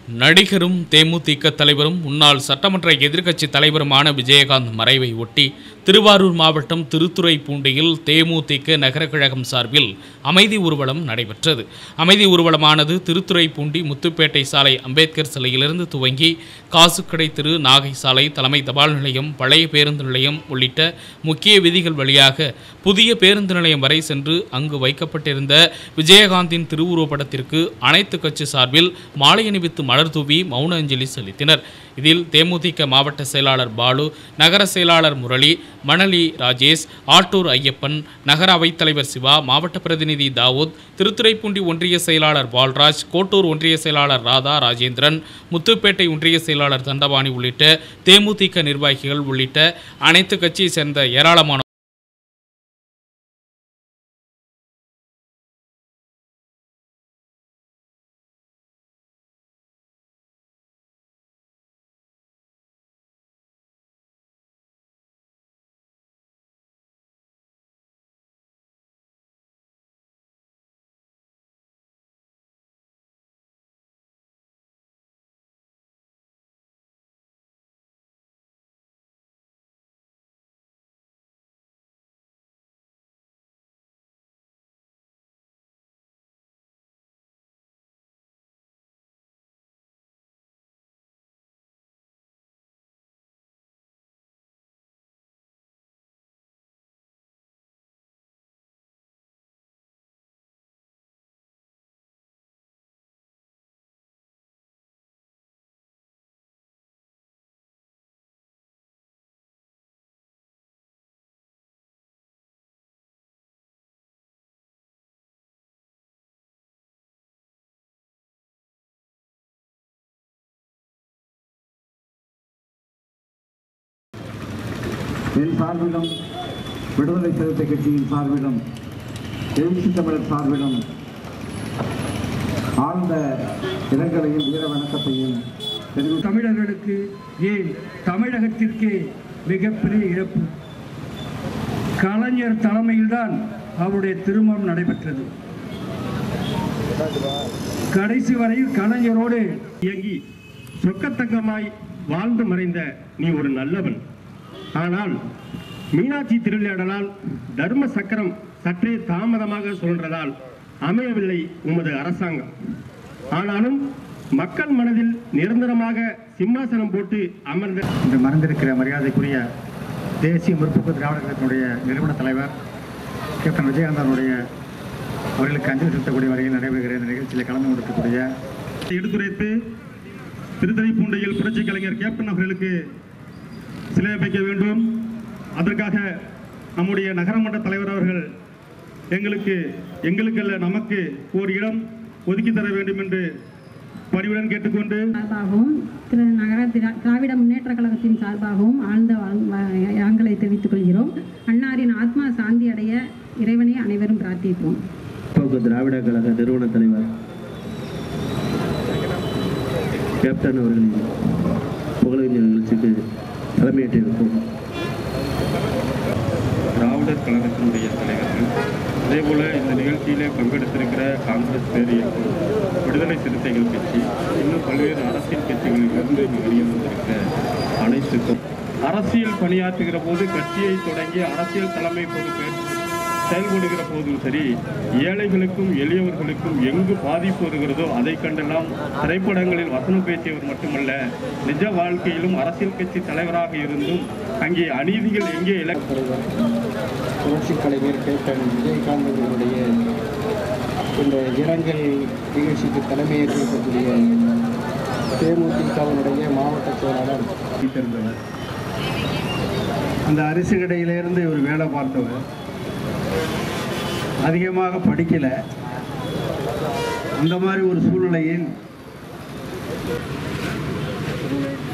நடிகரும் தேமுதிக தலைவரும் முன்னாள் சட்டமன்ற எதிர்க்கட்சி தலைவருமான விஜயகாந்த் மறைவை ஒட்டி திருவாரூர் மாவட்டம் திருத்துறைப்பூண்டியில் தேமுதிக நகர கழகம் சார்பில் அமைதி ஊர்வலம் நடைபெற்றது அமைதி ஊர்வலமானது திருத்துறைப்பூண்டி முத்துப்பேட்டை சாலை அம்பேத்கர் சிலையிலிருந்து துவங்கி காசுக்கடை திரு நாகை சாலை தலைமை தபால் நிலையம் பழைய பேருந்து நிலையம் உள்ளிட்ட முக்கிய விதிகள் வழியாக புதிய பேருந்து நிலையம் வரை சென்று அங்கு வைக்கப்பட்டிருந்த விஜயகாந்தின் திருவுருவப்படத்திற்கு அனைத்து கட்சி சார்பில் மாலை அணிவித்து மலர் தூவி மௌன அஞ்சலி செலுத்தினர் இதில் தேமுதிக மாவட்ட செயலாளர் பாலு நகர செயலாளர் முரளி மணலி ராஜேஷ் ஆட்டூர் ஐயப்பன் நகர அவைத்தலைவர் சிவா மாவட்ட பிரதிநிதி தாவூத் திருத்துறைப்பூண்டி ஒன்றிய செயலாளர் பால்ராஜ் கோட்டூர் ஒன்றிய செயலாளர் ராதா ராஜேந்திரன் முத்துப்பேட்டை ஒன்றிய செயலாளர் தண்டபாணி உள்ளிட்ட தேமுதிக நிர்வாகிகள் உள்ளிட்ட அனைத்து கட்சியை சேர்ந்த ஏராளமான என் சார்பிலும் விடுதலை சிறுத்தை கட்சியின் சார்பிலும் எழுச்சி தமிழர் சார்பிலும் ஆழ்ந்த இரங்கலையும் வீர வணக்கத்தையும் தெரிவித்து தமிழர்களுக்கு ஏன் தமிழகத்திற்கே மிகப்பெரிய இழப்பு கலைஞர் தலைமையில்தான் அவருடைய திருமணம் நடைபெற்றது கடைசி வரையில் கலைஞரோடு இயங்கி சொக்கத்தங்கமாய் வாழ்ந்து மறைந்த நீ ஒரு நல்லவன் ஆனால் மீனாட்சி திருவிளையாடலால் தர்ம சக்கரம் சற்றே தாமதமாக சொல்றதால் அமையவில்லை உமது அரசாங்கம் ஆனாலும் மக்கள் மனதில் நிரந்தரமாக சிம்மாசனம் போட்டு அமர்ந்த இந்த மறந்திருக்கிற மரியாதைக்குரிய தேசிய முற்போக்கு திராவிட கழகத்தினுடைய நிறுவன தலைவர் கேப்டன் விஜயகாந்தனுடைய அவர்களுக்கு அஞ்சலி செலுத்தக்கூடிய வகையில் நடைபெறுகிற இந்த நிகழ்ச்சியில் கலந்து கொண்டிருக்கக்கூடிய எடுத்துரைத்து திருத்துறைப்பூண்டையில் புரட்சி கலைஞர் கேப்டன் அவர்களுக்கு சிலை வைக்க வேண்டும் அதற்காக நம்முடைய நகரமன்ற தலைவர் அவர்கள் எங்களுக்கு எங்களுக்கல்ல நமக்கு ஒரு இடம் ஒதுக்கி தர வேண்டும் என்று பணிவுடன் கேட்டுக்கொண்டு சார்பாகவும் திரு நகர திரா- திராவிட முன்னேற்ற கழகத்தின் சார்பாகவும் ஆழ்ந்த வாழ்- வ- இரங்கலை தெரிவித்துக் கொள்கிறோம் அன்னாரின் ஆத்மா சாந்தி அடைய இறைவனை அனைவரும் பிரார்த்திப்போம் போக்கு திராவிட கழக நிறுவன தலைவர் கேப்டன் அவர்களின் புகழறிஞர் நிகழ்ச்சிக்கு தலைமையேற்றிருக்கும் திராவிடர் கழகத்தினுடைய தலைவர்கள் அதேபோல இந்த நிகழ்ச்சியிலே பங்கெடுத்திருக்கிற காங்கிரஸ் பேர் இயக்கம் விடுதலை சிறுத்தைகள் கட்சி இன்னும் பல்வேறு அரசியல் கட்சிகளில் இருந்து இங்கு வெளியே வந்திருக்கிற அனைத்துக்கும் அரசியல் பணியாற்றுகிற போது கட்சியை தொடங்கி அரசியல் தலைமை பொறுப்பேற்று செயல்படுகிற போதும் சரி ஏழைகளுக்கும் எளியவர்களுக்கும் எங்கு பாதிப்பு வருகிறதோ அதை கண்டெல்லாம் திரைப்படங்களில் வசனம் பேசியவர் மட்டுமல்ல நிஜ வாழ்க்கையிலும் அரசியல் கட்சி தலைவராக இருந்தும் அங்கே அநீதிகள் எங்கே இலக்கு புரட்சி கலைஞர் கேப்டன் விஜயகாந்த் அவர்களுடைய இந்த இரங்கல் நிகழ்ச்சிக்கு தலைமையேற்றிருக்கக்கூடிய தேமுதிகவினுடைய மாவட்ட செயலாளர் தெரிந்தவர் அந்த அரிசி கடையிலேருந்து ஒரு வேலை பார்த்தவர் அதிகமாக படிக்கல அந்த மாதிரி ஒரு சூழ்நிலையில்